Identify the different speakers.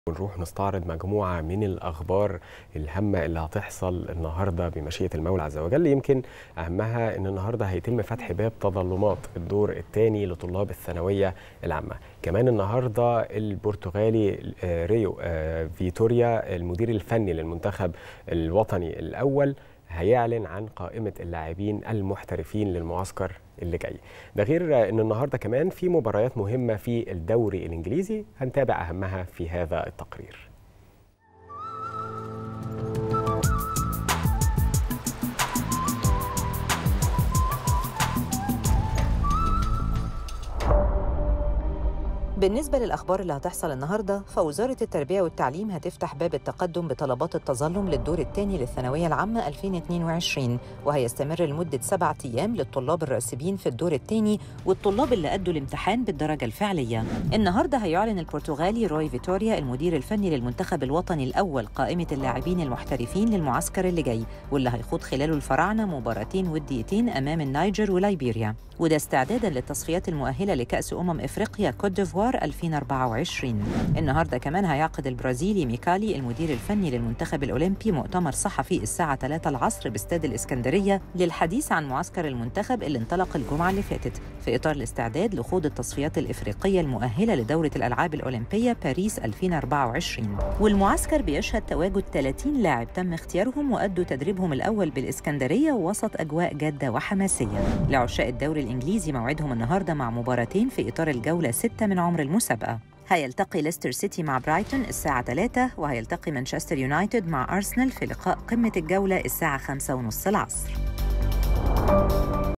Speaker 1: ونروح نستعرض مجموعة من الأخبار الهامة اللي هتحصل النهاردة بمشيئة المولى عز وجل يمكن أهمها أن النهاردة هيتم فتح باب تظلمات الدور الثاني لطلاب الثانوية العامة كمان النهاردة البرتغالي ريو فيتوريا المدير الفني للمنتخب الوطني الأول هيعلن عن قائمة اللاعبين المحترفين للمعسكر اللي جاي ده غير ان النهارده كمان في مباريات مهمه في الدوري الانجليزي هنتابع اهمها في هذا التقرير
Speaker 2: بالنسبة للأخبار اللي هتحصل النهاردة فوزارة التربية والتعليم هتفتح باب التقدم بطلبات التظلم للدور الثاني للثانوية العامة 2022 وهيستمر لمدة سبعة أيام للطلاب الراسبين في الدور الثاني والطلاب اللي أدوا الامتحان بالدرجة الفعلية النهاردة هيعلن البرتغالي روي فيتوريا المدير الفني للمنتخب الوطني الأول قائمة اللاعبين المحترفين للمعسكر اللي جاي واللي هيخوض خلاله الفراعنة مباراتين وديتين أمام النيجر ولايبيريا وده استعدادا للتصفيات المؤهلة لكأس أمم إفريقيا كوت ديفوار 2024 النهارده كمان هيعقد البرازيلي ميكالي المدير الفني للمنتخب الأولمبي مؤتمر صحفي الساعة 3 العصر باستاد الإسكندرية للحديث عن معسكر المنتخب اللي انطلق الجمعة اللي فاتت في إطار الاستعداد لخوض التصفيات الإفريقية المؤهلة لدورة الألعاب الأولمبية باريس 2024 والمعسكر بيشهد تواجد 30 لاعب تم اختيارهم وأدوا تدريبهم الأول بالإسكندرية وسط أجواء جادة وحماسية لعشاق الدوري الإنجليزي موعدهم النهاردة مع مباراتين في إطار الجولة 6 من عمر المسابقة هيلتقي ليستر سيتي مع برايتون الساعة 3 وهيلتقي مانشستر يونايتد مع أرسنال في لقاء قمة الجولة الساعة 5 ونص العصر